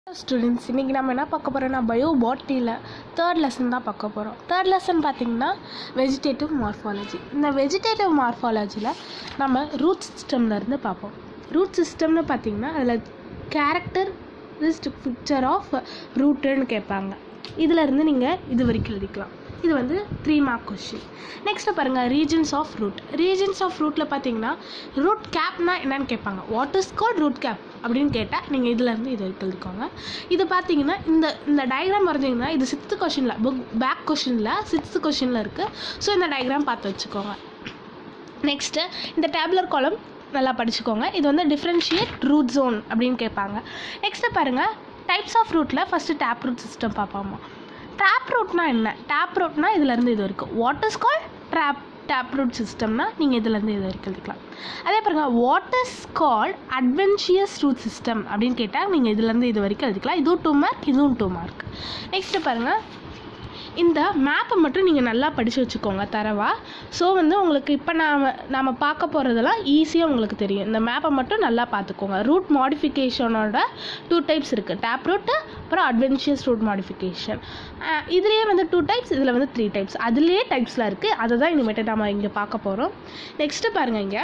students இன்றைக்கி நம்ம என்ன பார்க்க போகிறோம்னா பயோ பாட்டியில் தேர்ட் லெசன் தான் பார்க்க போகிறோம் தேர்ட் லெசன் பார்த்திங்கன்னா வெஜிடேட்டிவ் மார்ஃபாலஜி இந்த வெஜிடேட்டிவ் மார்ஃபாலஜியில் நம்ம ரூட் சிஸ்டம்லேருந்து பார்ப்போம் ரூட் சிஸ்டம்னு பார்த்திங்கன்னா அதில் கேரக்டர் பிக்சர் ஆஃப் ரூட்டுன்னு கேட்பாங்க இதிலேருந்து நீங்கள் இது வரைக்கும் எழுதிக்கலாம் இது வந்து த்ரீ மார்க் கொஷின் நெக்ஸ்ட்டு பாருங்கள் reasons of root reasons of ரூட்டில் பார்த்தீங்கன்னா ரூட் கேப்னா என்னன்னு கேட்பாங்க what is called root cap அப்படின்னு கேட்டால் நீங்கள் இதுலேருந்து இது வரைக்கும் எழுதிக்கோங்க இது பார்த்தீங்கன்னா இந்த இந்த டயக்ராம் வரைஞ்சிங்கன்னா இது சிக்ஸ்த்து கொஷினில் புக் பேக் கொஷினில் சிக்ஸ்த்து கொஷினில் இருக்குது ஸோ இந்த டயக்ராம் பார்த்து வச்சுக்கோங்க நெக்ஸ்ட்டு இந்த டேப்லர் காலம் நல்லா படிச்சுக்கோங்க இது வந்து டிஃப்ரென்ஷியேட் ரூட் ஜோன் அப்படின்னு கேட்பாங்க நெக்ஸ்ட்டு பாருங்கள் டைப்ஸ் ஆஃப் ரூட்டில் ஃபஸ்ட்டு டேப் ரூட் சிஸ்டம் பார்ப்போமா ட்ராப் ரூட்னா என்ன டேப் ரூட்னா இதுலேருந்து இது வரைக்கும் what is call tap tap root சிஸ்டம்னா நீங்கள் இதுலேருந்து இது வரைக்கும் எழுதிக்கலாம் அதே பாருங்க what is call adventitious root system அப்படின்னு கேட்டால் நீங்கள் இதுலேருந்து இது வரைக்கும் எழுதிக்கலாம் இதுவும் டூ மார்க் இதுவும் டூ மார்க் நெக்ஸ்ட்டு பாருங்கள் இந்த மேப்பை மட்டும் நீங்கள் நல்லா படித்து வச்சுக்கோங்க தரவா ஸோ வந்து உங்களுக்கு இப்போ நாம் நாம் பார்க்க போகிறதெல்லாம் ஈஸியாக உங்களுக்கு தெரியும் இந்த மேப்பை மட்டும் நல்லா பார்த்துக்கோங்க ரூட் மாடிஃபிகேஷனோட டூ டைப்ஸ் இருக்குது டேப் ரூட்டு அப்புறம் அட்வென்ச்சியஸ் ரூட் மாடிஃபிகேஷன் இதுலேயே வந்து டூ டைப்ஸ் இதில் வந்து த்ரீ டைப்ஸ் அதுலேயே டைப்ஸ்லாம் இருக்குது அதை தான் இனிமேட்டு நம்ம இங்கே பார்க்க போகிறோம் நெக்ஸ்ட்டு பாருங்கள் இங்கே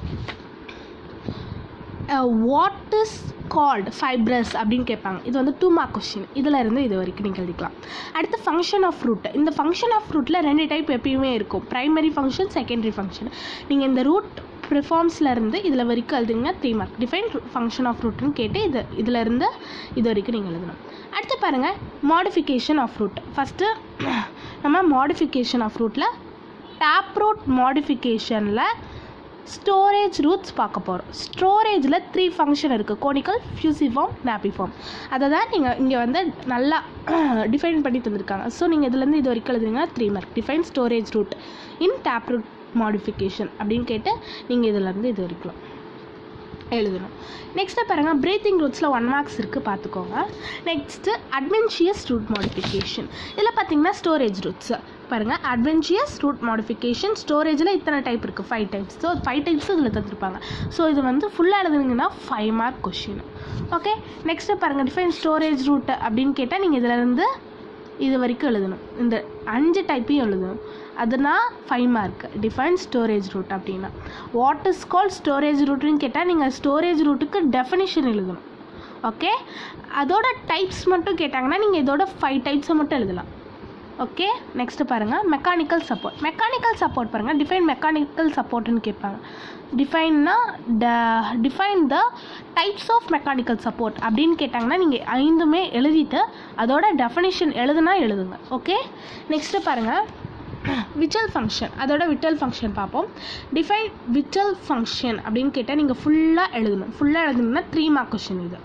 வாட் இஸ் கால்டு ஃபைப்ரஸ் அப்படின்னு கேட்பாங்க இது வந்து டூ மார்க் கொஷின் இதில் இருந்து இது வரைக்கும் நீங்கள் எழுதிக்கலாம் அடுத்து ஃபங்க்ஷன் ஆஃப் ரூட் இந்த ஃபங்க்ஷன் ஆஃப் ரூட்டில் ரெண்டு டைப் எப்பயுமே இருக்கும் ப்ரைமரி ஃபங்க்ஷன் செகண்டரி ஃபங்க்ஷன் நீங்கள் இந்த ரூட் ப்ரிஃபார்ம்ஸில் இருந்து இதில் வரைக்கும் எழுதுங்கன்னா three mark define function of ரூட்னு கேட்டு இது இதில் இருந்து இது வரைக்கும் நீங்கள் எழுதணும் அடுத்து பாருங்கள் மாடிஃபிகேஷன் ஆஃப் ரூட் ஃபஸ்ட்டு நம்ம மாடிஃபிகேஷன் ஆஃப் ரூட்டில் டேப் ரூட் மாடிஃபிகேஷனில் ஸ்டோரேஜ் ரூட்ஸ் பார்க்க போகிறோம் ஸ்டோரேஜில் த்ரீ ஃபங்க்ஷன் இருக்குது கோனிக்கல் ஃபியூசிஃபார்ம் நாப்பிஃபார்ம் அதை தான் நீங்கள் இங்கே வந்து நல்லா டிஃபைன் பண்ணி தந்திருக்காங்க ஸோ நீங்கள் இதுலேருந்து இது வரைக்கும் எழுதுறீங்கன்னா three mark define storage root in tap root modification அப்படின்னு கேட்டு நீங்கள் இதுலேருந்து இது வரைக்கும் எழுதணும் நெக்ஸ்ட்டு பாருங்கள் பிரீத்திங் ரூட்ஸில் ஒன் மார்க்ஸ் இருக்குது பார்த்துக்கோங்க நெக்ஸ்ட்டு அட்வென்ச்சியஸ் ரூட் மாடிஃபிகேஷன் இதில் பார்த்தீங்கன்னா ஸ்டோரேஜ் ரூட்ஸ் பாருங்கள் அட்வென்ச்சியஸ் ரூட் மாடிஃபிகேஷன் ஸ்டோரேஜில் இத்தனை டைப் இருக்குது five types so five types இதில் தந்துருப்பாங்க ஸோ இது வந்து ஃபுல்லாக எழுதுனீங்கன்னா five mark question okay next பாருங்கள் டிஃபைன் ஸ்டோரேஜ் ரூட் அப்படின்னு கேட்டால் நீங்கள் இதிலேருந்து இது வரைக்கும் எழுதணும் இந்த அஞ்சு டைப்பையும் எழுதணும் அதுனா five mark define storage root அப்படின்னா வாட் இஸ் கால் ஸ்டோரேஜ் ரூட்னு கேட்டால் நீங்கள் ஸ்டோரேஜ் ரூட்டுக்கு டெஃபினிஷன் எழுதணும் ஓகே அதோட டைப்ஸ் மட்டும் கேட்டாங்கன்னா நீங்கள் இதோட ஃபைவ் டைப்ஸை மட்டும் எழுதலாம் ஓகே நெக்ஸ்ட்டு பாருங்கள் மெக்கானிக்கல் சப்போர்ட் மெக்கானிக்கல் சப்போர்ட் பாருங்கள் டிஃபைன் மெக்கானிக்கல் சப்போர்ட்னு கேட்பாங்க டிஃபைன்னா ட define the types of mechanical support அப்படின்னு கேட்டாங்கன்னா நீங்கள் ஐந்துமே எழுதிட்டு அதோட டெஃபினிஷன் எழுதுனா எழுதுங்க ஓகே நெக்ஸ்ட்டு பாருங்கள் விட்டல் ஃபங்க்ஷன் அதோட விட்டல் ஃபங்க்ஷன் பார்ப்போம் டிஃபைன் விட்டல் ஃபங்க்ஷன் அப்படின்னு கேட்டால் நீங்கள் ஃபுல்லாக எழுதணும் ஃபுல்லாக எழுதணும்னா த்ரீ மார்க் கொஷின் இது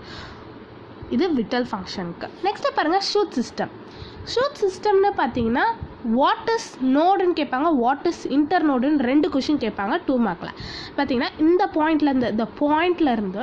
இது விட்டல் ஃபங்க்ஷனுக்கு நெக்ஸ்ட்டு பாருங்கள் ஷூட் சிஸ்டம் ஷூட் சிஸ்டம்னு பார்த்தீங்கன்னா வாட் இஸ் நோடுன்னு கேட்பாங்க வாட் இஸ் இன்டர் நோடுன்னு ரெண்டு கொஷின் கேட்பாங்க டூ மார்க்கில் பார்த்தீங்கன்னா இந்த பாயிண்ட்லேருந்து இந்த பாயிண்ட்லேருந்து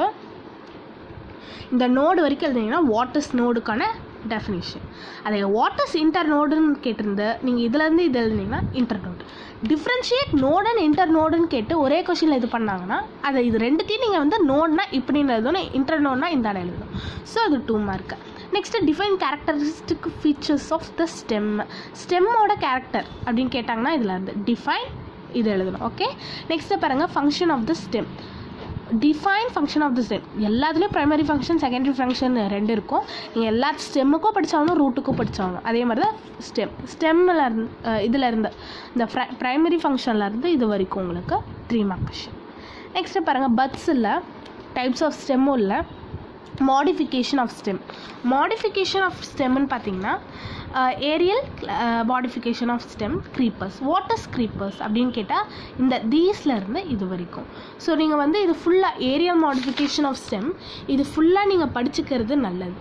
இந்த நோடு வரைக்கும் எழுதிங்கன்னா வாட் இஸ் நோடுக்கான டெஃபினிஷன் அதை வாட் இஸ் இன்டர் நோடுன்னு கேட்டிருந்து நீங்கள் இதுலேருந்து இது எழுதினீங்கன்னா internode differentiate node and இன்டர் நோடுன்னு கேட்டு ஒரே கொஷினில் இது பண்ணாங்கன்னா அதை இது ரெண்டுத்தையும் நீங்கள் வந்து நோட்னா இப்படின்னு எழுதணும் இன்டர் நோட்னா இந்த இடம் எழுதணும் ஸோ அது two mark next define characteristic features of the stem ஸ்டெம்மோட கேரக்டர் அப்படின்னு கேட்டாங்கன்னா இதில் இருந்து டிஃபைன் இது எழுதணும் ஓகே நெக்ஸ்ட்டு பாருங்கள் function of the stem define function of the stem எல்லாத்துலேயும் ப்ரைமரி ஃபங்க்ஷன் செகண்டரி ஃபங்க்ஷன் ரெண்டு இருக்கும் நீங்கள் எல்லா ஸ்டெம்முக்கும் படித்தாகணும் ரூட்டுக்கும் படித்தாகணும் அதே மாதிரி தான் ஸ்டெம் ஸ்டெம்மில் இருந்து இதில் இருந்து இந்த ப்ரை ப்ரைமரி ஃபங்க்ஷன்லேருந்து இது வரைக்கும் உங்களுக்கு த்ரீ மார்க் கொஷின் நெக்ஸ்ட்டு பாருங்கள் பட்ஸ் இல்லை டைப்ஸ் ஆஃப் ஸ்டெம்மும் இல்லை modification of stem modification of ஸ்டெம்னு பார்த்தீங்கன்னா aerial modification of stem creepers what is creepers அப்படின்னு கேட்டால் இந்த தீஸ்லேருந்து இது வரைக்கும் ஸோ நீங்கள் வந்து இது ஃபுல்லாக ஏரியல் மாடிஃபிகேஷன் ஆஃப் ஸ்டெம் இது ஃபுல்லாக நீங்கள் படிச்சுக்கிறது நல்லது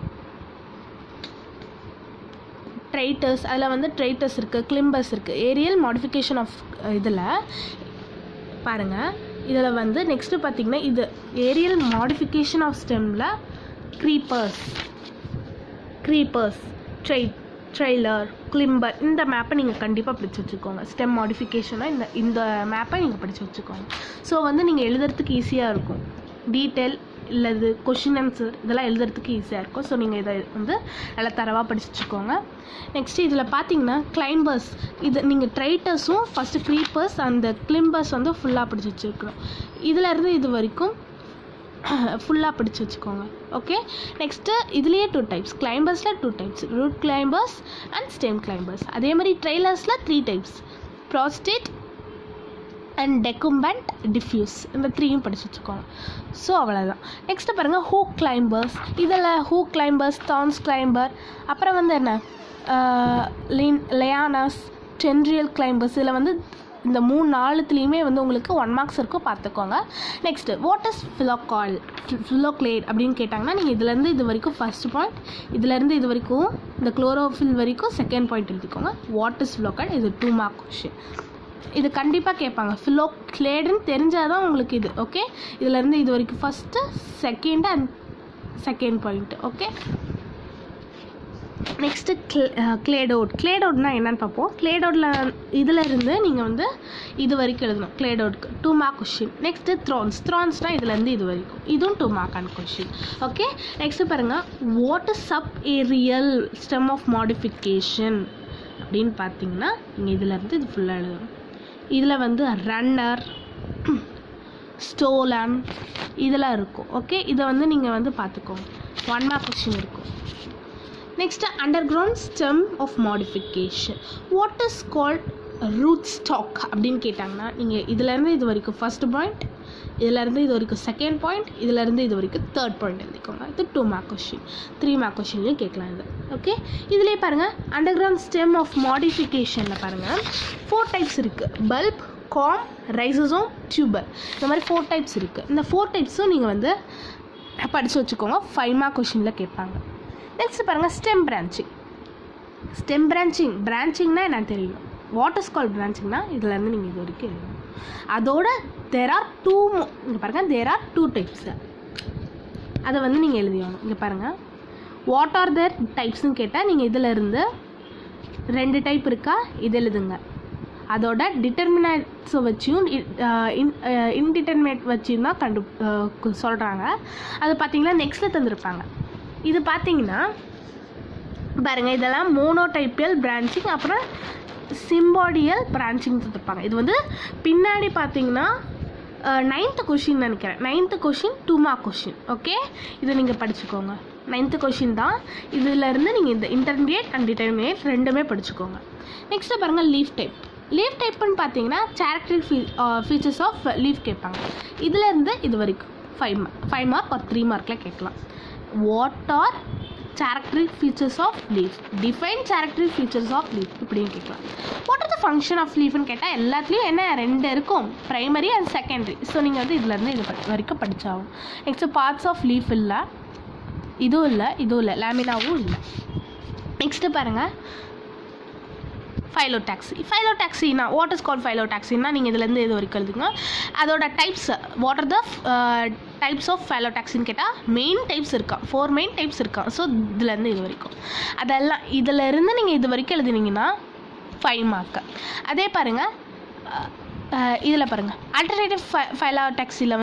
ட்ரைட்டர்ஸ் அதில் வந்து ட்ரைட்டர்ஸ் இருக்குது கிளிம்பர்ஸ் இருக்குது ஏரியல் மாடிஃபிகேஷன் ஆஃப் இதில் பாருங்கள் இதில் வந்து நெக்ஸ்ட்டு பார்த்தீங்கன்னா இது ஏரியல் மாடிஃபிகேஷன் ஆஃப் ஸ்டெம்மில் க்ரீப்பர்ஸ் க்ரீப்பர்ஸ் ட்ரை ட்ரெய்லர் கிளிம்பர் இந்த மேப்பை நீங்கள் கண்டிப்பாக படித்து வச்சுக்கோங்க ஸ்டெம் மாடிஃபிகேஷனாக இந்த இந்த மேப்பை நீங்கள் படித்து வச்சுக்கோங்க ஸோ வந்து நீங்கள் எழுதுறதுக்கு ஈஸியாக இருக்கும் டீட்டெயில் இல்லை இது கொஷின் ஆன்சர் இதெல்லாம் எழுதுறதுக்கு ஈஸியாக இருக்கும் ஸோ நீங்கள் இதை வந்து நல்லா தரவாக படிச்சு வச்சுக்கோங்க நெக்ஸ்ட்டு இதில் பார்த்தீங்கன்னா கிளைம்பர்ஸ் இது நீங்கள் ட்ரைட்டர்ஸும் ஃபஸ்ட்டு க்ரீப்பர்ஸ் அந்த கிளிம்பர்ஸ் வந்து ஃபுல்லாக படிச்சு வச்சுருக்கணும் இதில் இருந்து இது வரைக்கும் ஃபுல்லாக படித்து வச்சுக்கோங்க ஓகே நெக்ஸ்ட்டு இதுலேயே டூ டைப்ஸ் கிளைம்பர்ஸில் two types root climbers and stem climbers அதே மாதிரி ட்ரெய்லர்ஸில் three types prostrate and decumbent diffuse இந்த த்ரீயும் படிச்சு வச்சுக்கோங்க ஸோ அவ்வளோதான் நெக்ஸ்ட்டு பாருங்கள் ஹூ கிளைம்பர்ஸ் இதில் ஹூ கிளைம்பர்ஸ் தான்ஸ் கிளைம்பர் அப்புறம் வந்து என்ன லின் லயானாஸ் டென்ரியல் கிளைம்பர்ஸ் இதில் வந்து இந்த மூணு நாலுத்துலேயுமே வந்து உங்களுக்கு ஒன் மார்க்ஸ் இருக்கும் பார்த்துக்கோங்க next what is phylloclade phylloclade அப்படின்னு கேட்டாங்கன்னா நீங்கள் இதுலேருந்து இது வரைக்கும் ஃபர்ஸ்ட் பாயிண்ட் இதுலேருந்து இது வரைக்கும் இந்த குளோரோஃபில் வரைக்கும் செகண்ட் பாயிண்ட் எழுதிக்கோங்க வாட் இஸ் ஃபிலோகால் இது டூ மார்க் கொஷின் இது கண்டிப்பாக கேட்பாங்க ஃபிலோ கிளேடுன்னு தெரிஞ்சால் தான் உங்களுக்கு இது ஓகே இதுலேருந்து இது வரைக்கும் first second and second point okay next க்ளே கிளேடோட் கிளேடோட்னா என்னன்னு பார்ப்போம் கிளேடோட்டில் இதில் இருந்து நீங்கள் வந்து இது வரைக்கும் எழுதணும் கிளேடோட்க்கு two mark question next thorns த்ரான்ஸ்னால் இதுலேருந்து இது வரைக்கும் இதுவும் two mark and question okay next பாருங்கள் what is sub aerial stem of modification அப்படின்னு பார்த்தீங்கன்னா நீங்கள் இதுலேருந்து இது ஃபுல்லாக எழுதணும் இதில் வந்து ரன்னர் ஸ்டோலன் இதெல்லாம் இருக்கும் ஓகே இதை வந்து நீங்கள் வந்து பார்த்துக்கோங்க ஒன் மார்க் கொஷின் இருக்கும் next underground stem of modification what is called root stock அப்படின்னு கேட்டாங்கன்னா நீங்கள் இதுலேருந்து இது வரைக்கும் ஃபர்ஸ்ட் பாயிண்ட் இதுலேருந்து இது வரைக்கும் செகண்ட் பாயிண்ட் இதுலேருந்து இது வரைக்கும் தேர்ட் பாயிண்ட் எழுதிக்கோங்க இது two mark question three mark கொஷின்லேயும் கேட்கலாம் இது ஓகே இதுலேயே பாருங்கள் அண்டர் கிரவுண்ட் ஸ்டெம் ஆஃப் மாடிஃபிகேஷனில் பாருங்கள் ஃபோர் டைப்ஸ் இருக்குது பல்ப் காம் ரைசோசோம் டியூபர் இந்த மாதிரி ஃபோர் டைப்ஸ் இருக்குது இந்த ஃபோர் டைப்ஸும் நீங்கள் வந்து படித்து வச்சுக்கோங்க ஃபைவ் மார்க் கொஷினில் கேட்பாங்க நெக்ஸ்ட் பாருங்கள் ஸ்டெம் பிரான்ச்சிங் ஸ்டெம் பிரான்ச்சிங் பிரான்ச்சிங்னா என்னன்னு தெரியும் வாட் இஸ் கால் பிரான்ச்சிங்னா இதுலேருந்து நீங்கள் இது வரைக்கும் எழுதணும் அதோட தேர் ஆர் டூ இங்கே பாருங்கள் தேர் ஆர் டூ டைப்ஸ் அதை வந்து நீங்கள் எழுதியாகணும் இங்கே பாருங்கள் வாட் ஆர் தேர் டைப்ஸ்னு கேட்டால் நீங்கள் இதில் இருந்து ரெண்டு டைப் இருக்கா இது எழுதுங்க அதோட டிட்டர்மினேட்ஸை வச்சியும் இன்டிட்டர்மினேட் வச்சியும் தான் கண்டு சொல்கிறாங்க அது பார்த்தீங்கன்னா நெக்ஸ்ட்டில் தந்திருப்பாங்க இது பார்த்தீங்கன்னா பாருங்கள் இதெல்லாம் மோனோடைப்பியல் பிரான்ச்சிங் அப்புறம் சிம்பாடியல் பிரான்ச்சிங் தந்துருப்பாங்க இது வந்து பின்னாடி பார்த்தீங்கன்னா நைன்த்து கொஷின் நினைக்கிறேன் ninth question two mark question okay இதை நீங்கள் படிச்சுக்கோங்க நைன்த்து கொஷின் தான் இதிலேருந்து நீங்கள் இந்த இன்டர்மீடியட் அண்ட் டிட்டர்மினேட் ரெண்டுமே படிச்சுக்கோங்க நெக்ஸ்ட்டு பாருங்கள் லீஃப் டைப் லீஃப் டைப்னு பார்த்தீங்கன்னா கேரக்டர் ஃபீ ஃபீச்சர்ஸ் ஆஃப் லீஃப் கேட்பாங்க இதுலேருந்து இது வரைக்கும் ஃபைவ் மார்க் ஃபைவ் மார்க் ஒரு த்ரீ மார்க்கில் கேட்கலாம் what are characteristic features of leaf define characteristic features of leaf இப்படியும் கேட்கலாம் what are the function of லீஃப்னு கேட்டால் எல்லாத்துலேயும் என்ன ரெண்டு இருக்கும் ப்ரைமரி அண்ட் செகண்டரி ஸோ நீங்கள் வந்து இதுலேருந்து இது படி- வரைக்கும் படிச்சாகும் நெக்ஸ்ட் பார்ட்ஸ் ஆஃப் லீஃப் இல்லை இதுவும் இல்லை இதுவும் இல்லை லேமினாவும் இல்லை நெக்ஸ்ட்டு பாருங்கள் ஃபைலோ டாக்ஸி ஃபைலோ டாக்ஸினா வாட் இஸ் கால் ஃபைலோ டாக்ஸினா நீங்கள் இதுலேருந்து இது வரைக்கும் எழுதுங்க அதோட types what are the types of ஃபைலோ டாக்ஸின்னு கேட்டால் மெயின் டைப்ஸ் இருக்கா ஃபோர் மெயின் டைப்ஸ் இருக்கா ஸோ இதுலேருந்து இது வரைக்கும் அதெல்லாம் இதிலேருந்து நீங்கள் இது வரைக்கும் எழுதுனீங்கன்னா ஃபைவ் மார்க்கு அதே பாருங்கள் இதில் பாருங்கள் ஆல்டர்னேட்டிவ் ஃபை ஃபைலோ டாக்ஸியில்